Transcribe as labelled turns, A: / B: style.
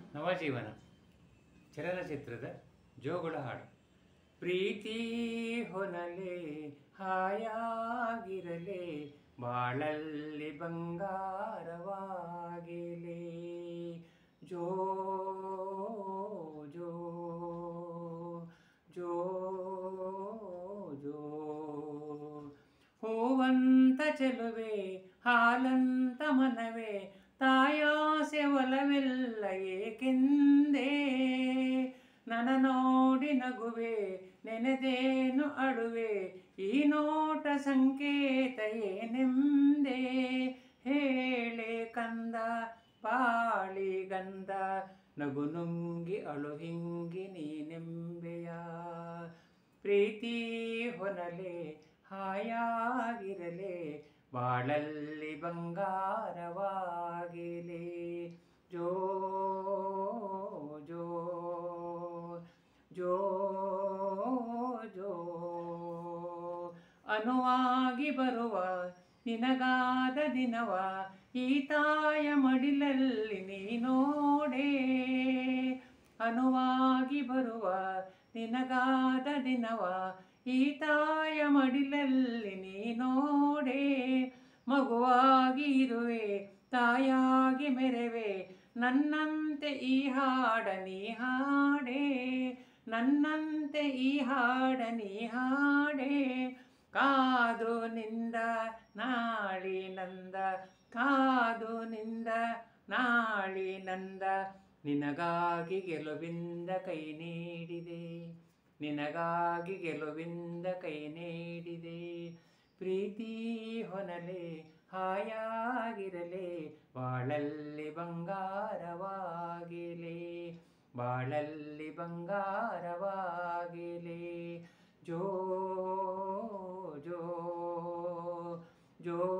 A: ನವಜೀವನ ಚಲನಚಿತ್ರದ ಜೋಗುಳ ಹಾಡು ಪ್ರೀತಿ ಹೊನಲೆ ಹಾಯಾಗಿರಲೆ ಬಾಳಲ್ಲಿ ಬಂಗಾರವಾಗಿಲೆ ಜೋ ಜೋ ಜೋ ಜೋ ಹೂವಂತ ಚೆಲುವೆ ಹಾಲಂತ ಮನವೇ ತಾಯಾಸೆ ಒಲವೆಲ್ಲ ಏಕೆಂದೇ ನನ ನೋಡಿ ನಗುವೆ ನೆನೆದೇನು ಅಳುವೆ ಈ ನೋಟ ಸಂಕೇತ ಏನೆಂದೇ ಹೇಳೆ ಕಂದ ಬಾಳಿ ಗಂಧ ನಗು ನುಂಗಿ ಅಳು ಹಿಂಗಿ ನೀನೆಂಬೆಯ ಪ್ರೀತಿ ಹೊನಲೆ ಹಾಯಾಗಿರಲೆ ಬಾಳಲ್ಲಿ ಬಂಗಾರವಾಗಿಲೆ ಜೋ ಜೋ ಜೋ ಜೋ ಅನುವಾಗಿ ಬರುವ ನಿನಗಾದ ದಿನವ ಈ ತಾಯ ಮಡಿಲಲ್ಲಿ ನೀ ನೋಡೆ ಅನುವಾಗಿ ಬರುವ ನಿನಗಾದ ದಿನವ ಈ ತಾಯ ಮಡಿಲಲ್ಲಿ ನೀ ನೋಡೆ ಮಗುವಾಗಿ ಇರುವೆ ತಾಯಾಗಿ ಮೆರೆವೆ ನನ್ನಂತೆ ಈ ಹಾಡ ನೀ ಹಾಡೆ ನನ್ನಂತೆ ಈ ಹಾಡ ನೀ ಹಾಡೆ ಕಾದು ನಿಂದ ನಾಳಿನಂದ ಕಾದು ನಿಂದ ನಾಳಿನಂದ ನಿನಗಾಗಿ ಗೆಲುವಿಂದ ಕೈ ನೀಡಿದೆ ನಿನಗಾಗಿ ಗೆಲುವಿಂದ ಕೈ ನೀಡಿದೆ ಪ್ರೀತಿ ಹೊನಲೆ ಹಾಯಾಗಿರಲೆ ಬಾಳಲ್ಲಿ ಬಂಗಾರವಾಗಿಲೆ ಬಾಳಲ್ಲಿ ಬಂಗಾರವಾಗಿಲೆ ಜೋ ಜೋ ಜೋ